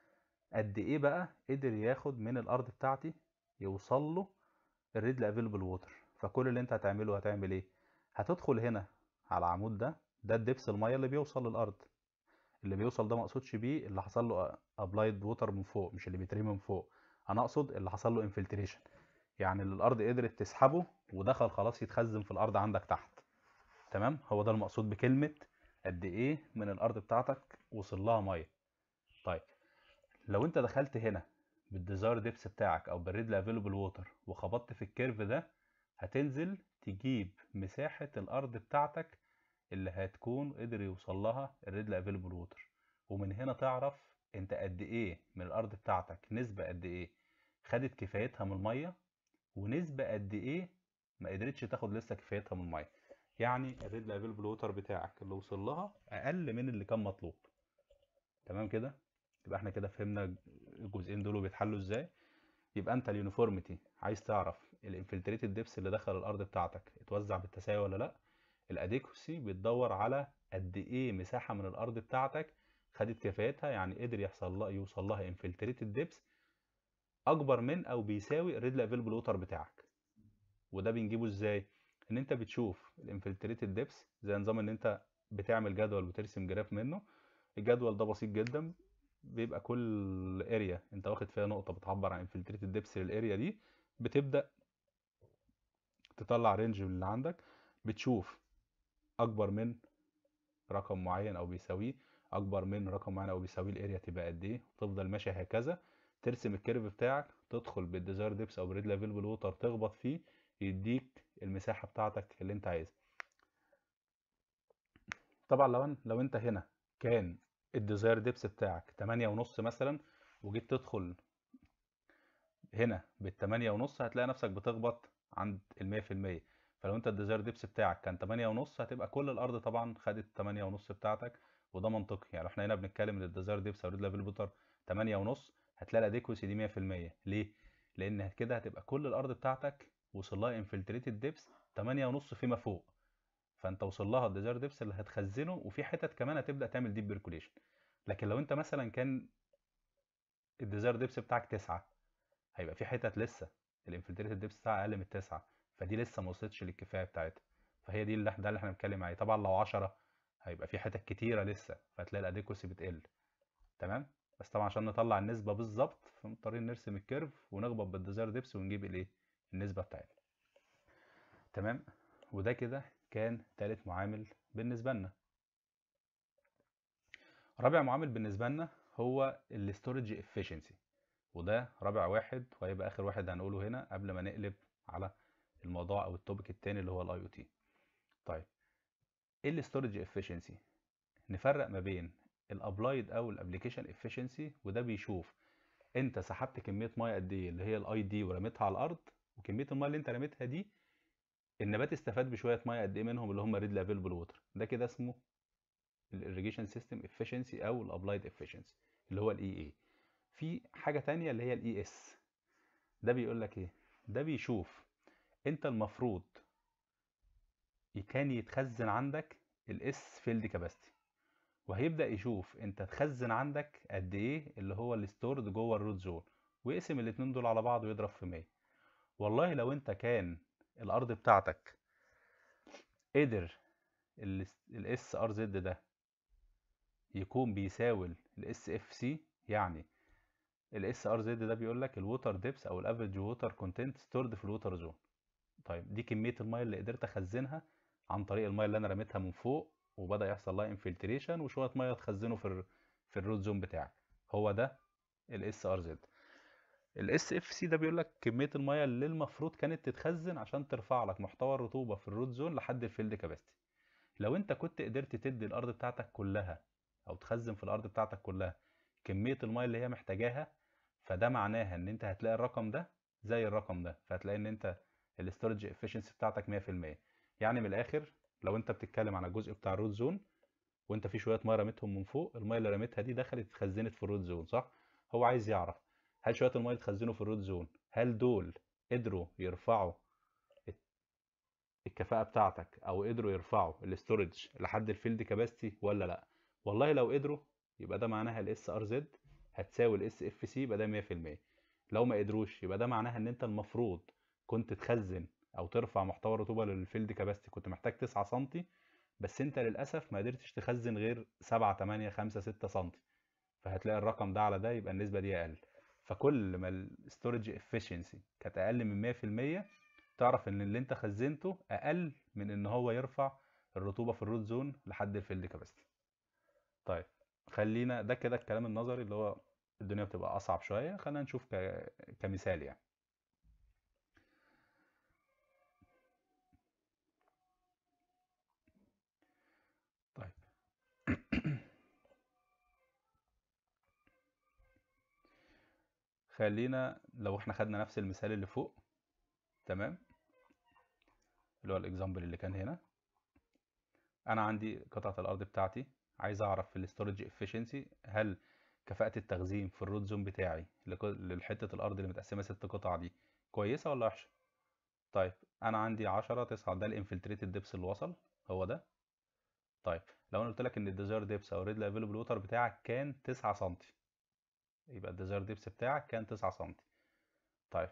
قد ايه بقى قدر ياخد من الارض بتاعتي يوصل له الريدلي افيلبل ووتر فكل اللي انت هتعمله هتعمل ايه هتدخل هنا على العمود ده ده الدبس الميه اللي بيوصل للارض اللي بيوصل ده مقصودش بيه اللي حصل له ابلايد ووتر من فوق مش اللي بيترمي من فوق انا اقصد اللي حصل له انفلتريشن يعني اللي الارض قدرت تسحبه ودخل خلاص يتخزن في الارض عندك تحت تمام هو ده المقصود بكلمه قد ايه من الارض بتاعتك وصل لها ميه طيب لو انت دخلت هنا بالديزاير ديبس بتاعك او بالريدلي افيلبل ووتر وخبطت في الكيرف ده هتنزل تجيب مساحه الارض بتاعتك اللي هتكون قدر يوصل لها الريدلي افيلبل ووتر ومن هنا تعرف انت قد ايه من الارض بتاعتك نسبه قد ايه خدت كفايتها من الميه ونسبه قد ايه ما قدرتش تاخد لسه كفايتها من الميه يعني الريدلي افيلبل ووتر بتاعك اللي وصل لها اقل من اللي كان مطلوب تمام كده يبقى احنا كده فهمنا الجزئين دول بيتحلوا ازاي يبقى انت اليونيفورميتي عايز تعرف الانفلتريتد ديبس اللي دخل الارض بتاعتك اتوزع بالتساوي ولا لا الاديكوسي بتدور على قد ايه مساحه من الارض بتاعتك خدت كفايتها يعني قدر يحصل لها يوصل لها انفلتريتد ديبس اكبر من او بيساوي الريدلي افيلبل ووتر بتاعك وده بنجيبه ازاي ان انت بتشوف الانفلتريتد ديبس زي نظام ان انت بتعمل جدول وترسم جراف منه الجدول ده بسيط جدا بيبقى كل اريا انت واخد فيها نقطه بتعبر عن انفلتريتد ديبس للاريا دي بتبدا تطلع رينج اللي عندك بتشوف اكبر من رقم معين او بيساويه اكبر من رقم معين او بيساويه الاريا تبقى قد ايه تفضل ماشي هكذا ترسم الكيرف بتاعك تدخل بالديزاير ديبس او بريد افيلبل ووتر تخبط فيه يديك المساحه بتاعتك اللي انت عايزها طبعا لو أن لو انت هنا كان الديزاير ديبس بتاعك تمانية ونص مثلا وجيت تدخل هنا بالتمانية ونص هتلاقي نفسك بتخبط عند المية في المية فلو انت الديزاير ديبس بتاعك كان تمانية ونص هتبقى كل الارض طبعا خدت تمانية ونص بتاعتك وده منطقي يعني احنا هنا بنتكلم ان الديزاير ديبس او ريد ليفل بوتر تمانية ونص هتلاقي الاديكوسي دي مية في المية ليه؟ لان كده هتبقى كل الارض بتاعتك وصل لها انفلتريتد ديبس تمانية ونص فيما فوق فانت وصل لها الديزاير ديبس اللي هتخزنه وفي حتت كمان هتبدا تعمل ديب بيركوليشن لكن لو انت مثلا كان الديزاير ديبس بتاعك تسعة هيبقى في حتت لسه الانفلتريتد ديبس بتاعها اقل من التسعة فدي لسه ما وصلتش للكفايه بتاعتها فهي دي اللي ده اللي احنا بنتكلم عليه طبعا لو 10 هيبقى في حتت كتيره لسه فهتلاقي الاديكوسي بتقل تمام بس طبعا عشان نطلع النسبه بالظبط فمضطرين نرسم الكيرف ونخبط بالديزاير ديبس ونجيب الايه النسبه بتاعتنا تمام وده كده كان تالت معامل بالنسبه لنا رابع معامل بالنسبه لنا هو الاستورج افيشنسي وده رابع واحد وهيبقى اخر واحد هنقوله هنا قبل ما نقلب على الموضوع او التوبيك التاني اللي هو الاي او تي طيب ايه الاستورج افيشنسي نفرق ما بين الابلايد او الابلكيشن افيشنسي وده بيشوف انت سحبت كميه ميه قد ايه اللي هي الاي دي ورميتها على الارض وكميه الميه اللي انت رميتها دي النبات استفاد بشويه ميه قد ايه منهم اللي هم ريد افيلبل ووتر ده كده اسمه الاريجيشن سيستم افيشنسي او الابلايد افيشنسي اللي هو الاي اي في حاجه تانية اللي هي الاي اس ده بيقول لك ايه ده بيشوف انت المفروض كان يتخزن عندك الاس فيلد كاباسيتي وهيبدا يشوف انت تخزن عندك قد ايه اللي هو الستورد جوه الروت زون ويقسم الاتنين دول على بعض ويضرب في 100 والله لو انت كان الارض بتاعتك قدر الاس ار زد ده يكون بيساوي الاس اف سي يعني الاس ار زد ده بيقول لك الووتر ديبس او الافريج ووتر كونتنت ستورد في الووتر زون طيب دي كميه الميه اللي قدرت اخزنها عن طريق الميه اللي انا رميتها من فوق وبدا يحصل لها انفلتريشن وشويه ميه تخزنه في ال في الروت زون بتاعك هو ده الاس ار زد الاس اف سي ده بيقول لك كميه الميه اللي المفروض كانت تتخزن عشان ترفع لك محتوى الرطوبه في الروت زون لحد الفيلد كاباسيتي لو انت كنت قدرت تدي الارض بتاعتك كلها او تخزن في الارض بتاعتك كلها كميه الميه اللي هي محتاجاها فده معناها ان انت هتلاقي الرقم ده زي الرقم ده فهتلاقي ان انت الاستورج افشنسي بتاعتك 100% يعني من الاخر لو انت بتتكلم عن الجزء بتاع الروت زون وانت في شويه ميه رميتهم من فوق الميه اللي رميتها دي دخلت اتخزنت في الروت زون صح هو عايز يعرف هل شويه الميه اللي اتخزنوا في الروت زون هل دول قدروا يرفعوا الكفاءه بتاعتك او قدروا يرفعوا الاستورج لحد الفيلد كاباسيتي ولا لا والله لو قدروا يبقى ده معناها الاس ار زد هتساوي الاس اف سي يبقى ده 100% لو ما قدروش يبقى ده معناها ان انت المفروض كنت تخزن او ترفع محتوى الرطوبه للفيلد كاباستي كنت محتاج 9 سم بس انت للاسف ما قدرتش تخزن غير 7 8 5 6 سم فهتلاقي الرقم ده على ده يبقى النسبه دي اقل فكل ما الستورج افشنسي كانت اقل من 100% تعرف ان اللي انت خزنته اقل من ان هو يرفع الرطوبه في الروت زون لحد الفيلد كاباستي طيب خلينا ده كده الكلام النظري اللي هو الدنيا بتبقى اصعب شويه خلينا نشوف ك... كمثال يعني طيب خلينا لو احنا خدنا نفس المثال اللي فوق تمام اللي هو الاكزامبل اللي كان هنا انا عندي قطعه الارض بتاعتي عايز اعرف في الاستورج افشنسي هل كفاءه التخزين في الروت زون بتاعي للحته الارض اللي متقسمه ست قطع دي كويسه ولا وحشه طيب انا عندي 10 9 ده الانفلتريتد ديبس اللي وصل هو ده طيب لو انا قلت لك ان الديزاير ديبس او الريد افيلبل ووتر بتاعك كان 9 سم يبقى الديزاير ديبس بتاعك كان 9 سم طيب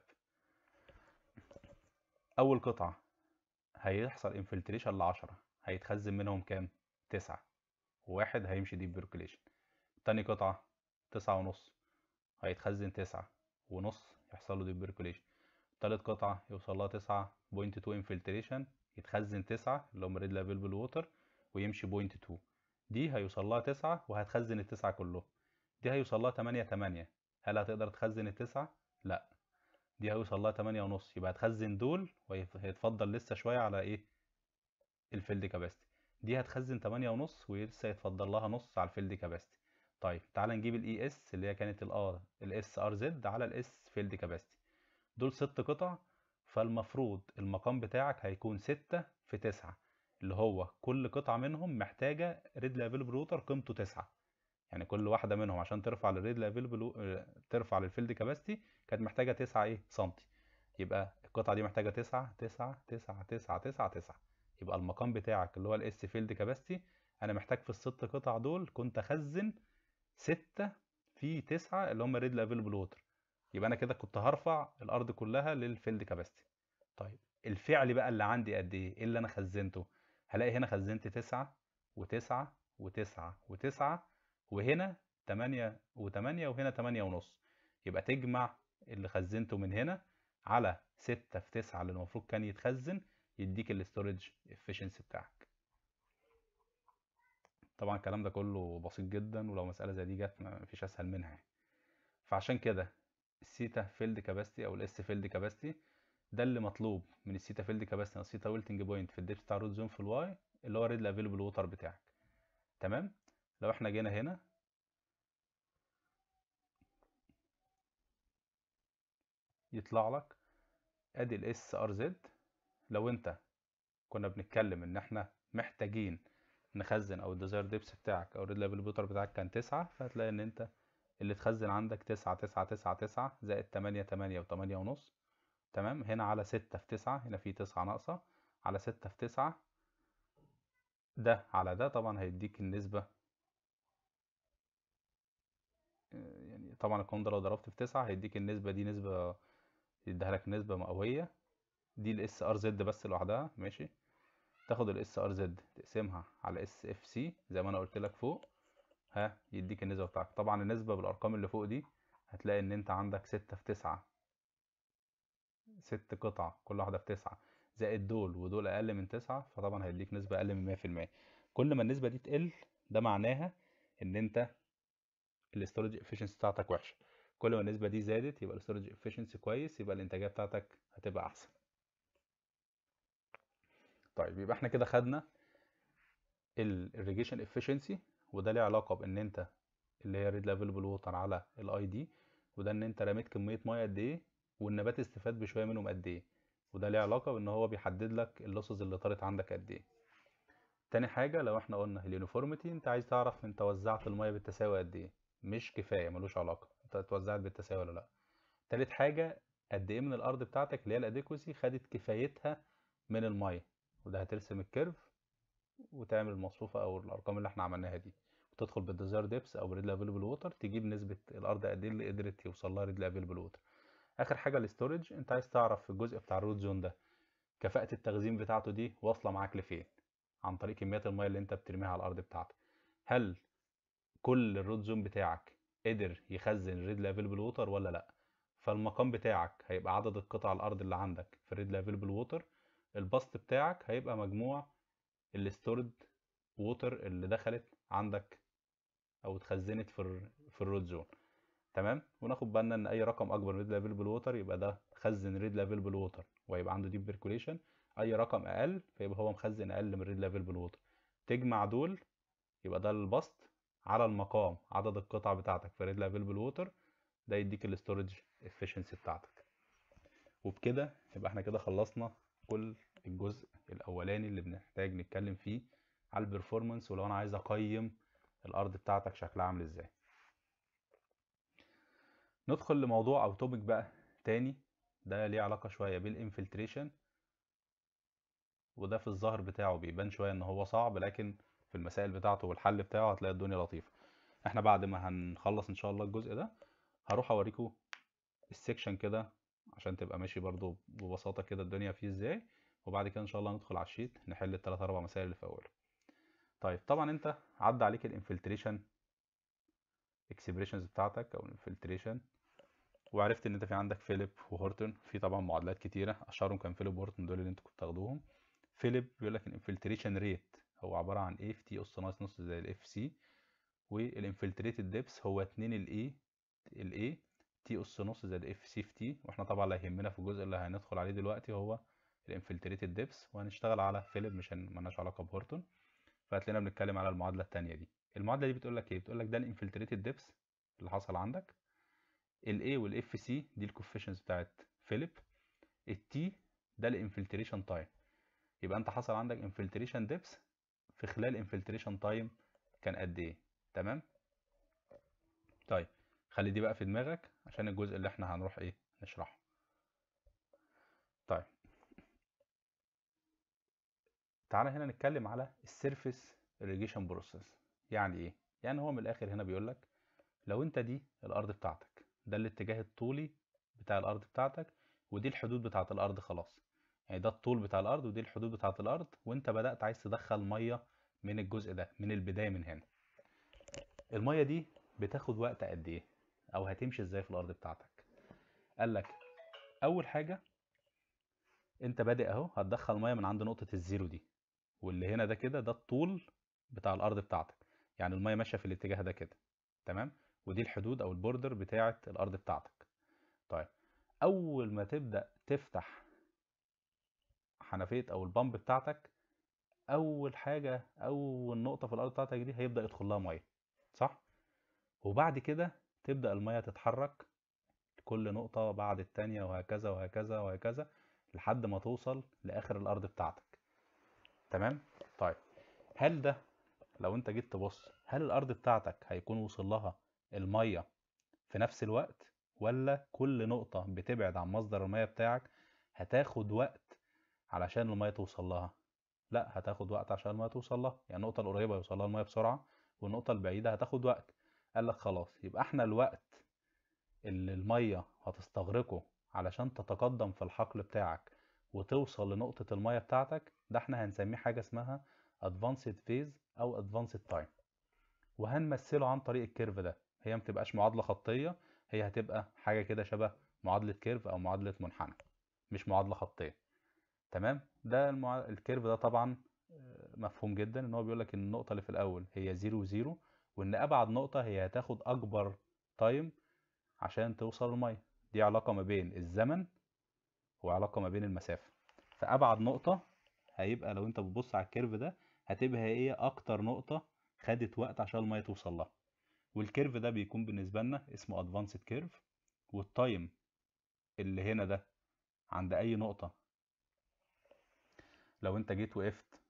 اول قطعه هيحصل انفلتريشن ل 10 هيتخزن منهم كام 9 وواحد هيمشي ديب بيركوليشن تاني قطعه 9 ونص هيتخزن 9 ونص يحصل له ديب بيركوليشن تالت قطعه يوصل لها 9.2 انفلتريشن يتخزن 9 اللي هم ريد افيلبل ووتر ويمشي 0.2 دي هيوصل لها 9 وهتخزن التسعة كلهم دي هيوصل لها 8 8 هل هتقدر تخزن التسعة؟ لا دي هيوصل لها 8 ونص يبقى هتخزن دول وهيتفضل لسه شوية على ايه الفيلد كاباستي دي هتخزن 8 ونص ولسه يتفضل لها نص على الفيلد كاباستي طيب تعال نجيب الاي اس اللي هي كانت الار الاس ار زد على الاس فيلد كاباستي دول ست قطع فالمفروض المقام بتاعك هيكون 6 في 9 اللي هو كل قطعة منهم محتاجة ريد لافيل بروتر قيمته 9 يعني كل واحدة منهم عشان ترفع للريد لافيل ترفع للفيلد كاباستي كانت محتاجة 9 ايه سنتي يبقى القطعة دي محتاجة 9 9 9 9 9 9 يبقى المقام بتاعك اللي هو الاس فيلد كاباستي انا محتاج في الست قطع دول كنت اخزن 6 في 9 اللي هم ريد لافيل ووتر يبقى انا كده كنت هرفع الارض كلها للفيلد كاباستي طيب الفعل بقى اللي عندي قد ايه ايه اللي انا خزنته هلاقي هنا خزنت 9 و9 و9 و9 وهنا 8 و8 وهنا 8 ونص يبقى تجمع اللي خزنته من هنا على 6 في 9 اللي المفروض كان يتخزن يديك الاستورج افشنسي بتاعك طبعا الكلام ده كله بسيط جدا ولو مسألة زي دي جت مفيش اسهل منها فعشان كده السيتا فيلد كاباستي او الاس فيلد كاباستي ده اللي مطلوب من السيتا فيلد كاباستي السيتا ويلتنج بوينت في الديبس بتاع الروت زون في الواي اللي هو ريد افيلبل ووتر بتاعك تمام لو احنا جينا هنا يطلع لك ادي الاس ار زد لو انت كنا بنتكلم ان احنا محتاجين نخزن او الديزاير ديبس بتاعك او الريد ليفل بوتر بتاعك كان تسعة فهتلاقي ان انت اللي تخزن عندك تسعة تسعة تسعة تسعة زائد تمانية تمانية وتمانية ونص تمام هنا على ستة في تسعة هنا في تسعة ناقصة على ستة في تسعة ده على ده طبعا هيديك النسبة يعني طبعا القانون ده لو ضربت في تسعة هيديك النسبة دي نسبة يديها لك نسبة مئوية دي الاس ار زد بس لوحدها ماشي تاخد الاس ار زد تقسمها على اس اف سي زي ما انا قلت لك فوق ها يديك النسبة بتاعتك طبعا النسبة بالارقام اللي فوق دي هتلاقي ان انت عندك ستة في تسعة ست قطع كل واحدة في تسعة زائد دول ودول اقل من تسعة فطبعا هيديك نسبة اقل من مية في المية كل ما النسبة دي تقل ده معناها ان انت الاستورج افشنسي بتاعتك وحشة كل ما النسبة دي زادت يبقى الاستورج افشنسي كويس يبقى الانتاجية بتاعتك هتبقى احسن طيب يبقى احنا كده خدنا الريجيشن افشنسي وده ليه علاقة بان انت اللي هي ريد افيلبل ووتر على الاي دي وده ان انت رميت كمية مية قد ايه والنبات استفاد بشوية منهم قد ايه وده ليه علاقة بان هو بيحدد لك اللوسز اللي طارت عندك قد ايه تاني حاجة لو احنا قلنا اليونيفورميتي انت عايز تعرف انت وزعت المية بالتساوي قد ايه مش كفاية ملوش علاقة انت اتوزعت بالتساوي ولا لا تالت حاجة قد ايه من الارض بتاعتك اللي هي الاديكوسي خدت كفايتها من المية وده هترسم الكيرف وتعمل المصفوفة او الارقام اللي احنا عملناها دي تدخل بالديزاير ديبس او ريد افيلبل ووتر تجيب نسبه الارض قد ايه اللي قدرت يوصل لها ريد افيلبل ووتر اخر حاجه الاستورج انت عايز تعرف في الجزء بتاع الروت زون ده كفاءه التخزين بتاعته دي واصله معاك لفين عن طريق كميات الميه اللي انت بترميها على الارض بتاعتك هل كل الروت زون بتاعك قدر يخزن ريد افيلبل ووتر ولا لا فالمقام بتاعك هيبقى عدد القطع الارض اللي عندك في الريد افيلبل ووتر البسط بتاعك هيبقى مجموع الستورد ووتر اللي دخلت عندك او اتخزنت في ال في الرود زون تمام وناخد بالنا ان اي رقم اكبر من ريد افيلبل ووتر يبقى ده خزن ريد افيلبل ووتر وهيبقى عنده ديب بيركوليشن اي رقم اقل فيبقى هو مخزن اقل من ريد افيلبل ووتر تجمع دول يبقى ده البسط على المقام عدد القطع بتاعتك في ريد افيلبل ووتر ده يديك الاستورج افشنسي بتاعتك وبكده يبقى احنا كده خلصنا كل الجزء الاولاني اللي بنحتاج نتكلم فيه على البرفورمانس ولو انا عايز اقيم الارض بتاعتك شكلها عامل ازاي ندخل لموضوع او توبيك بقى تاني ده ليه علاقه شويه بالانفلتريشن وده في الظاهر بتاعه بيبان شويه ان هو صعب لكن في المسائل بتاعته والحل بتاعه هتلاقي الدنيا لطيفه احنا بعد ما هنخلص ان شاء الله الجزء ده هروح اوريكم السكشن كده عشان تبقى ماشي برضو ببساطه كده الدنيا فيه ازاي وبعد كده ان شاء الله ندخل على الشيت نحل الثلاث اربع مسائل اللي في اوله طيب طبعا انت عدى عليك الانفلتريشن اكسبريشنز بتاعتك او الانفلتريشن وعرفت ان انت في عندك فيليب وهورتون في طبعا معادلات كتيره اشهرهم كان فيليب وهورتون دول اللي انتوا كنتوا بتاخدوهم فيليب بيقول لك الانفلتريشن ريت هو عباره عن ايه في تي اس ناقص نص زي الاف سي والانفلتريتد ديبس هو 2 الاي الاي تي اس نص زائد اف سي في تي واحنا طبعا اللي هيهمنا في الجزء اللي هندخل عليه دلوقتي هو الانفلتريتد ديبس وهنشتغل على فيليب مش مالناش علاقه بهورتون فهتلاقينا بنتكلم على المعادله الثانيه دي المعادله دي بتقول لك ايه بتقول لك ده الانفلتريتد ديبس اللي حصل عندك الاي والاف سي دي الكوفيشنز بتاعت فيليب التي ده الانفلتريشن تايم يبقى انت حصل عندك انفلتريشن ديبس في خلال انفلتريشن تايم كان قد ايه تمام طيب خلي دي بقى في دماغك عشان الجزء اللي احنا هنروح ايه نشرحه طيب تعالى هنا نتكلم على السيرفيس irrigation بروسيس يعني ايه يعني هو من الاخر هنا بيقول لك لو انت دي الارض بتاعتك ده الاتجاه الطولي بتاع الارض بتاعتك ودي الحدود بتاعه الارض خلاص يعني ده الطول بتاع الارض ودي الحدود بتاعه الارض وانت بدات عايز تدخل ميه من الجزء ده من البدايه من هنا الميه دي بتاخد وقت قد ايه او هتمشي ازاي في الارض بتاعتك قال لك اول حاجه انت بادئ اهو هتدخل ميه من عند نقطه الزيرو دي واللي هنا ده كده ده الطول بتاع الارض بتاعتك يعني الميه ماشيه في الاتجاه ده كده تمام ودي الحدود او البوردر بتاعه الارض بتاعتك طيب اول ما تبدا تفتح حنفيه او البامب بتاعتك اول حاجه اول نقطه في الارض بتاعتك دي هيبدا يدخل لها ميه صح وبعد كده تبدا الميه تتحرك كل نقطه بعد التانية وهكذا وهكذا وهكذا لحد ما توصل لاخر الارض بتاعتك تمام طيب هل ده لو انت جيت تبص هل الارض بتاعتك هيكون وصل لها الميه في نفس الوقت ولا كل نقطة بتبعد عن مصدر الميه بتاعك هتاخد وقت علشان الميه توصل لها لا هتاخد وقت عشان الميه توصل لها يعني النقطة القريبة يوصل لها الميه بسرعة والنقطة البعيدة هتاخد وقت قال لك خلاص يبقى احنا الوقت اللي الميه هتستغرقه علشان تتقدم في الحقل بتاعك وتوصل لنقطة الميه بتاعتك ده احنا هنسميه حاجة اسمها advanced phase او advanced time وهنمثله عن طريق الكيرف ده هي ما بتبقاش معادلة خطية هي هتبقى حاجة كده شبه معادلة كيرف او معادلة منحنى مش معادلة خطية تمام ده المع... الكيرف ده طبعا مفهوم جدا ان هو بيقول لك ان النقطة اللي في الاول هي 0 0 وان ابعد نقطة هي هتاخد اكبر تايم عشان توصل المية دي علاقة ما بين الزمن وعلاقة ما بين المسافة فابعد نقطة هيبقى لو انت بتبص على الكيرف ده هتبقى هي اكتر نقطة خدت وقت عشان المية توصل لها والكيرف ده بيكون بالنسبة لنا اسمه ادفانسد كيرف والتايم اللي هنا ده عند اي نقطة لو انت جيت وقفت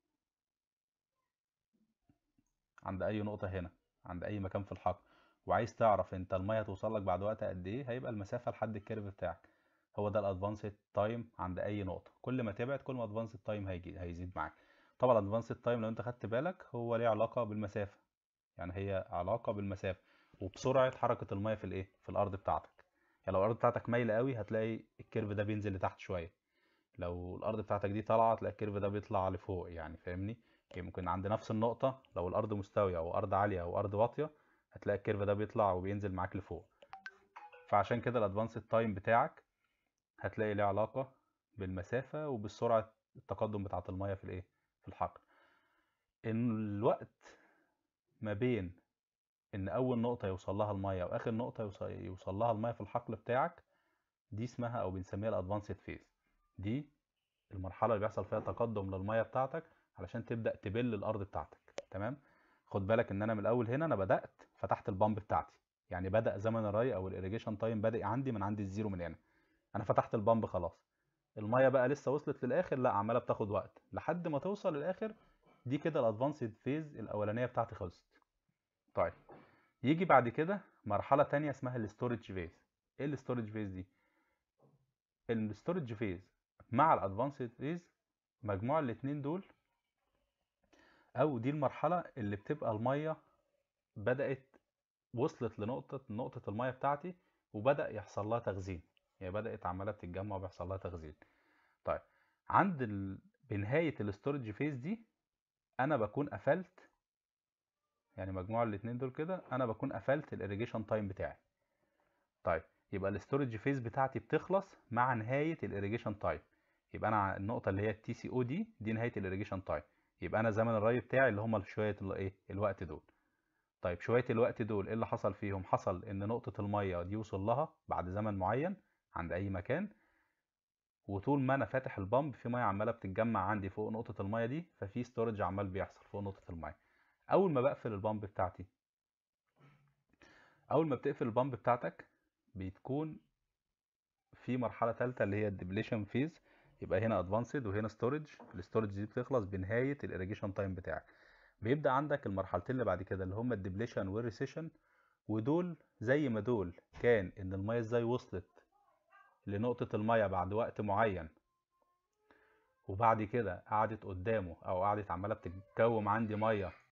عند اي نقطة هنا عند اي مكان في الحقل وعايز تعرف انت المية توصل لك بعد وقت قد ايه هيبقى المسافة لحد الكيرف بتاعك هو ده الادفانسد تايم عند اي نقطة كل ما تبعد كل ما الادفانسد تايم هيجي هيزيد معاك طبعا الادفانسد تايم لو انت خدت بالك هو ليه علاقة بالمسافة يعني هي علاقة بالمسافة وبسرعة حركة المية في الايه في الارض بتاعتك يعني لو الارض بتاعتك مايلة قوي هتلاقي الكيرف ده بينزل لتحت شوية لو الارض بتاعتك دي طالعة هتلاقي الكيرف ده بيطلع لفوق يعني فاهمني يعني ممكن عند نفس النقطة لو الارض مستوية او ارض عالية او ارض واطية هتلاقي الكيرف ده بيطلع وبينزل معاك لفوق فعشان كده الادفانسد تايم بتاعك هتلاقي ليه علاقة بالمسافة وبالسرعة التقدم بتاعة المية في الايه في الحقل الوقت ما بين ان اول نقطة يوصل لها المية واخر نقطة يوصل, يوصل لها المية في الحقل بتاعك دي اسمها او بنسميها الادفانسد فيز دي المرحلة اللي بيحصل فيها تقدم للمية بتاعتك علشان تبدأ تبل الارض بتاعتك تمام خد بالك ان انا من الاول هنا انا بدأت فتحت البامب بتاعتي يعني بدأ زمن الري او الاريجيشن تايم بادئ عندي من عند الزيرو من هنا انا فتحت البامب خلاص المية بقى لسه وصلت للاخر لا عمالة بتاخد وقت لحد ما توصل للاخر دي كده الادفانسد فيز الاولانية بتاعتي خلصت طيب يجي بعد كده مرحلة تانية اسمها الستورج فيز ايه الستورج فيز دي الستورج فيز مع الادفانسد فيز مجموع الاتنين دول او دي المرحلة اللي بتبقى المية بدأت وصلت لنقطة نقطة المية بتاعتي وبدأ يحصل لها تخزين يعني بدأت عمالة بتتجمع وبيحصل لها تخزين طيب عند ال... بنهاية الستورج فيز دي انا بكون قفلت يعني مجموع الاتنين دول كده انا بكون قفلت الاريجيشن تايم بتاعي طيب يبقى الستورج فيز بتاعتي بتخلص مع نهاية الاريجيشن تايم يبقى انا النقطة اللي هي التي سي او دي دي نهاية الاريجيشن تايم يبقى انا زمن الري بتاعي اللي هم شوية الايه الوقت دول طيب شوية الوقت دول ايه اللي حصل فيهم حصل ان نقطة المية دي وصل لها بعد زمن معين عند اي مكان وطول ما انا فاتح البامب في ميه عماله بتتجمع عندي فوق نقطه الميه دي ففي ستورج عمال بيحصل فوق نقطه الميه اول ما بقفل البامب بتاعتي اول ما بتقفل البامب بتاعتك بتكون في مرحله ثالثه اللي هي الديبليشن فيز يبقى هنا ادفانسد وهنا ستورج الستورج دي بتخلص بنهايه الاريجيشن تايم بتاعك بيبدا عندك المرحلتين اللي بعد كده اللي هم الديبليشن والريسيشن ودول زي ما دول كان ان الميه ازاي وصلت لنقطة المية بعد وقت معين وبعد كده قعدت قدامه او قعدت عمالة بتتكوم عندي مية